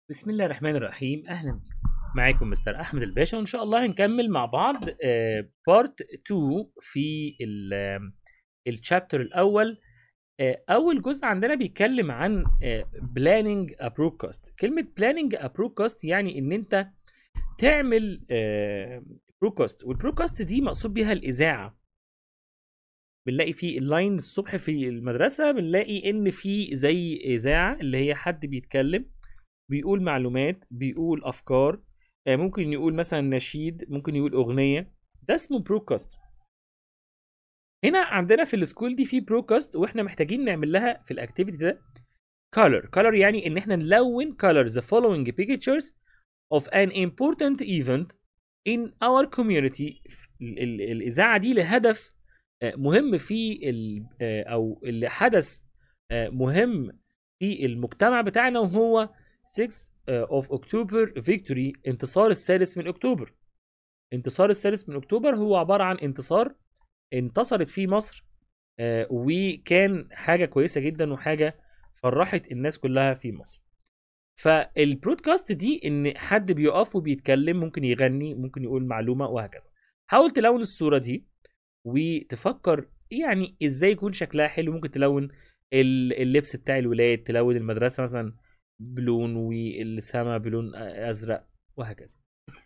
بسم الله الرحمن الرحيم اهلا بكم معاكم مستر احمد الباشا وان شاء الله هنكمل مع بعض بارت 2 في الشابتر الاول آه، اول جزء عندنا بيتكلم عن بلاننج ا برودكاست كلمه بلاننج ا برودكاست يعني ان انت تعمل برودكاست والبرودكاست دي مقصود بيها الاذاعه بنلاقي في اللاين الصبح في المدرسه بنلاقي ان في زي اذاعه اللي هي حد بيتكلم بيقول معلومات بيقول افكار آه، ممكن يقول مثلا نشيد ممكن يقول اغنيه ده اسمه برودكاست هنا عندنا في السكول دي في برودكاست واحنا محتاجين نعمل لها في الاكتيفيتي ده color color يعني ان احنا نلون color the following pictures of an important event in our community ال- ال- الاذاعه دي لهدف آه، مهم في ال- آه، او اللي حدث آه، مهم في المجتمع بتاعنا وهو 6 of October victory انتصار السادس من اكتوبر انتصار السادس من اكتوبر هو عباره عن انتصار انتصرت فيه مصر آه، وكان حاجه كويسه جدا وحاجه فرحت الناس كلها في مصر فالبرودكاست دي ان حد بيقف وبيتكلم ممكن يغني ممكن يقول معلومه وهكذا حاول تلون الصوره دي وتفكر يعني ازاي يكون شكلها حلو ممكن تلون ال- اللبس بتاع الولاد تلون المدرسه مثلا بلون والسما بلون ازرق وهكذا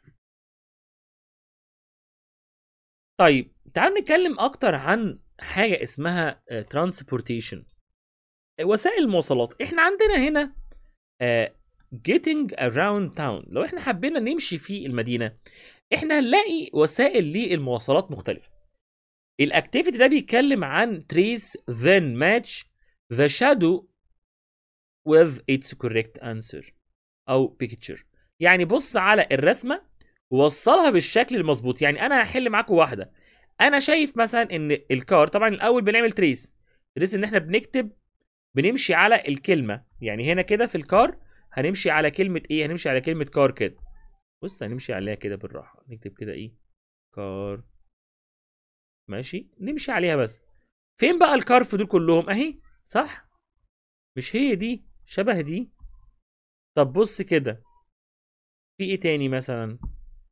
طيب تعال نتكلم اكتر عن حاجه اسمها ترانسبورتيشن وسائل المواصلات احنا عندنا هنا آه، getting around town لو احنا حبينا نمشي في المدينه احنا هنلاقي وسائل للمواصلات مختلفه الاكتيفيتي ده بيتكلم عن trace then match the shadow with its correct answer او picture يعني بص على الرسمه ووصلها بالشكل المظبوط يعني انا هحل معاكم واحده انا شايف مثلا ان الكار طبعا الاول بنعمل تريس تريس ان احنا بنكتب بنمشي على الكلمه يعني هنا كده في الكار هنمشي على كلمه ايه هنمشي على كلمه كار كده بص هنمشي عليها كده بالراحه نكتب كده ايه كار ماشي نمشي عليها بس فين بقى الكار في دول كلهم اهي صح مش هي دي شبه دي طب بص كده في ايه تاني مثلا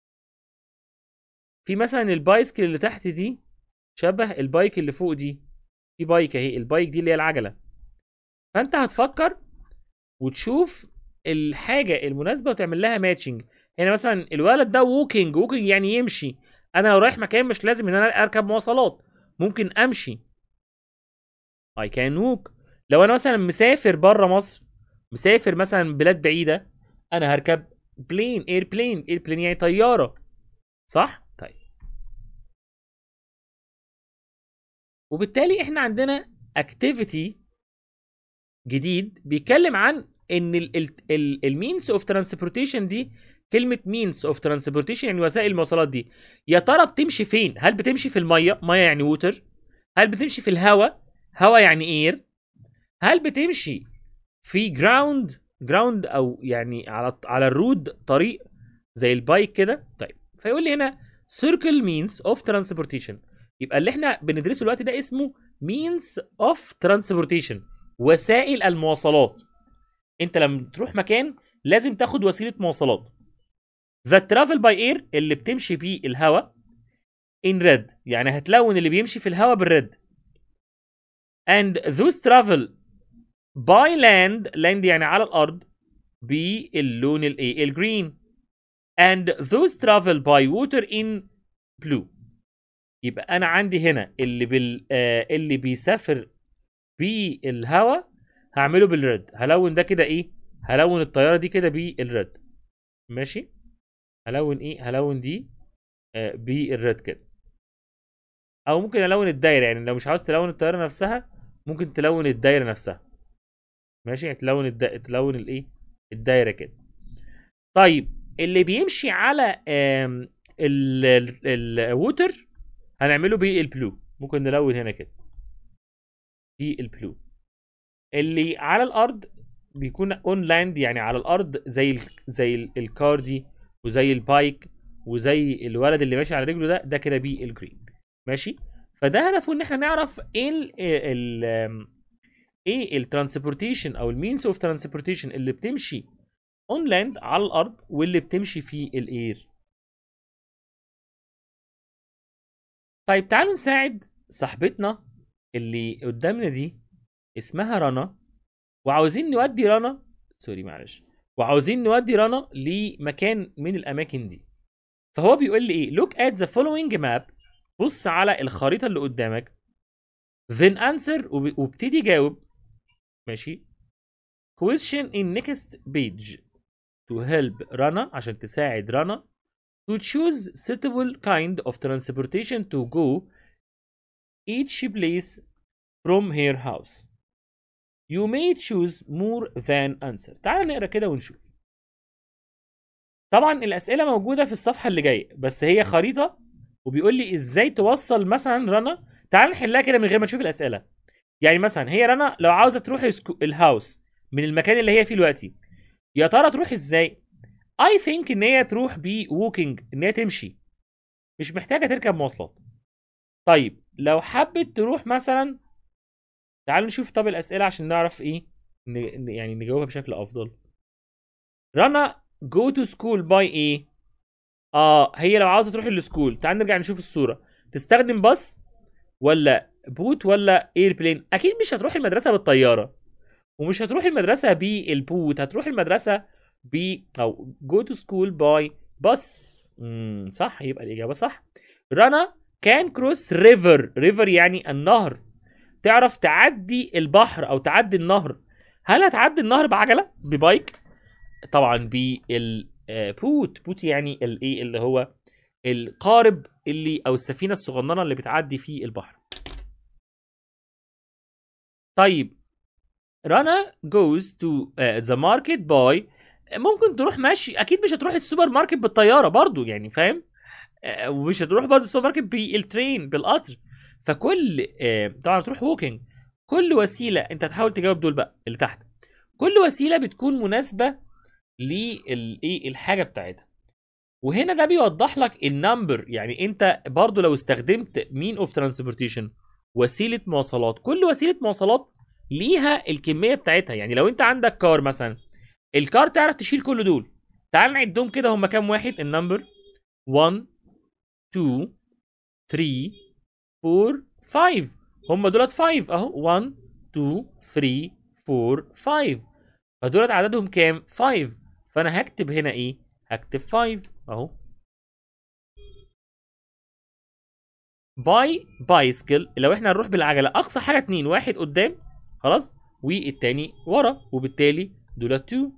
في مثلا البايسكل اللي تحت دي شبه البايك اللي فوق دي في بايك اهي البايك دي اللي هي العجله فانت هتفكر وتشوف الحاجه المناسبه وتعمل لها ماتشنج هنا مثلا الولد ده ووكينج ووكينج يعني يمشي انا لو رايح مكان مش لازم ان انا اركب مواصلات ممكن امشي I can walk لو انا مثلا مسافر بره مصر مسافر مثلا بلاد بعيده انا هركب بلين اير بلين اير بلين يعني طياره صح طيب وبالتالي احنا عندنا اكتيفيتي جديد بيتكلم عن ان المينز اوف ترانسبورتيشن دي كلمه مينز اوف ترانسبورتيشن يعني وسائل المواصلات دي يا ترى بتمشي فين هل بتمشي في الميه ميه يعني ووتر هل بتمشي في الهواء هواء يعني اير هل بتمشي في جراوند جراوند او يعني على على الرود طريق زي البايك كده طيب فيقول لي هنا circle means of transportation يبقى اللي احنا بندرسه الوقت ده اسمه means of transportation وسائل المواصلات انت لما تروح مكان لازم تاخد وسيله مواصلات the travel by air اللي بتمشي بيه الهواء in red يعني هتلون اللي بيمشي في الهواء بالريد and those travel by land land يعني على الارض باللون الايه الجرين and those travel by water in blue يبقى انا عندي هنا اللي بال آه اللي بيسافر بالهواء هعمله بالريد هلون ده كده ايه هلون الطياره دي كده بالريد ماشي هلون ايه هلون دي آه بالريد كده او ممكن الون الدايره يعني لو مش عاوز تلون الطياره نفسها ممكن تلون الدايره نفسها ماشي يعني تلون الد... تلون الايه الدايره كده طيب اللي بيمشي على الووتر هنعمله بالبلو ممكن نلون هنا كده دي البلو اللي على الارض بيكون اون لاند يعني على الارض زي ال زي ال- الكار دي وزي البايك وزي الولد اللي ماشي على رجله ده ده كده بيه الجرين ماشي فده هدفه ان احنا نعرف ايه ال ال آم، ايه الترانسبورتيشن او المينز اوف ترانسبورتيشن اللي بتمشي اون لاند على الارض واللي بتمشي في الاير طيب تعالوا نساعد صاحبتنا اللي قدامنا دي اسمها رنا وعاوزين نودي رنا سوري معلش وعاوزين نودي رنا لمكان من الاماكن دي فهو بيقول لي ايه look at the following map بص على الخريطه اللي قدامك then answer وب- وابتدي جاوب ماشي question in next page to help رنا عشان تساعد رنا to choose suitable kind of transportation to go each place from her house you may choose more than answer تعال نقرا كده ونشوف طبعا الاسئله موجوده في الصفحه اللي جايه بس هي خريطه وبيقول لي ازاي توصل مثلا رنا تعال نحلها كده من غير ما نشوف الاسئله يعني مثلا هي رنا لو عاوزه تروح السكو- الهاوس من المكان اللي هي فيه دلوقتي يا ترى تروح ازاي اي ثينك ان هي تروح بووكينج ان هي تمشي مش محتاجه تركب مواصلات طيب لو حبت تروح مثلا تعال نشوف طب الاسئله عشان نعرف ايه ن... ن- يعني نجاوبها بشكل افضل رنا جو تو سكول باي ايه اه هي لو عاوزه تروح السكول تعال نرجع نشوف الصوره تستخدم باص ولا بوت ولا ايربلين اكيد مش هتروح المدرسه بالطياره ومش هتروح المدرسه بالبوت هتروح المدرسه ب او جو تو سكول باي باص امم صح يبقى الاجابه صح رنا كان كروس ريفر ريفر يعني النهر تعرف تعدي البحر او تعدي النهر هل هتعدي النهر بعجله ببايك طبعا بالبوت بوت يعني الايه اللي هو القارب اللي او السفينه الصغننه اللي بتعدي في البحر طيب رنا goes to uh, the market by ممكن تروح ماشي اكيد مش هتروح السوبر ماركت بالطياره برضو يعني فاهم آه، ومش هتروح برضو السوبر ماركت بالترين بالقطر فكل آه، طبعا هتروح ووكينج كل وسيله انت هتحاول تجاوب دول بقى اللي تحت كل وسيله بتكون مناسبه للايه الحاجه بتاعتها وهنا ده بيوضح لك النمبر يعني انت برضو لو استخدمت مين اوف ترانسبورتيشن وسيله مواصلات كل وسيله مواصلات ليها الكميه بتاعتها يعني لو انت عندك كار مثلا الكار تعرف تشيل كل دول تعال نعدهم كده هم كام واحد النمبر 1 2 3 4 5 هم دولت 5 اهو 1 2 3 4 5 فدولت عددهم كام 5 فانا هكتب هنا ايه هكتب 5 اهو باي بايسكل لو احنا هنروح بالعجله اقصى حاجه اتنين واحد قدام خلاص والتاني ورا وبالتالي دولت 2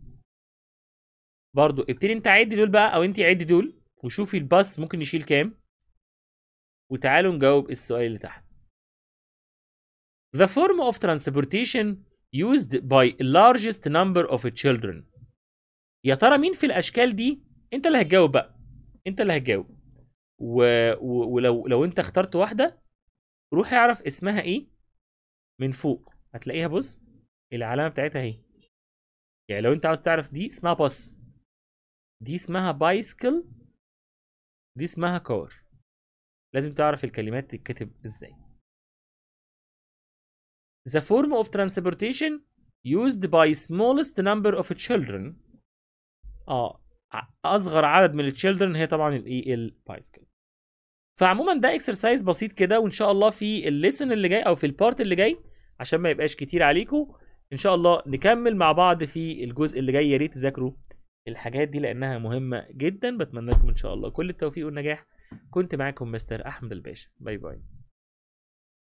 برضو ابتدي انت عد دول بقى او انت عدي دول وشوفي الباص ممكن يشيل كام وتعالوا نجاوب السؤال اللي تحت The form of transportation used by largest number of children يا ترى مين في الاشكال دي انت اللي هتجاوب بقى انت اللي هتجاوب و... و... ولو لو انت اخترت واحده روح اعرف اسمها ايه من فوق هتلاقيها بص العلامه بتاعتها اهي يعني لو انت عاوز تعرف دي اسمها باص دي اسمها بايسكل دي اسمها كار لازم تعرف الكلمات تتكتب ازاي The form of transportation used by smallest number of children اه ع- اصغر عدد من التشيلدرن هي طبعا الايه البايسكل فعموما ده اكسرسايز بسيط كده وان شاء الله في الليسن اللي جاي او في البارت اللي جاي عشان ما يبقاش كتير عليكم ان شاء الله نكمل مع بعض في الجزء اللي جاي يا ريت تذاكروا الحاجات دي لانها مهمه جدا بتمنى لكم ان شاء الله كل التوفيق والنجاح كنت معاكم مستر احمد الباشا باي باي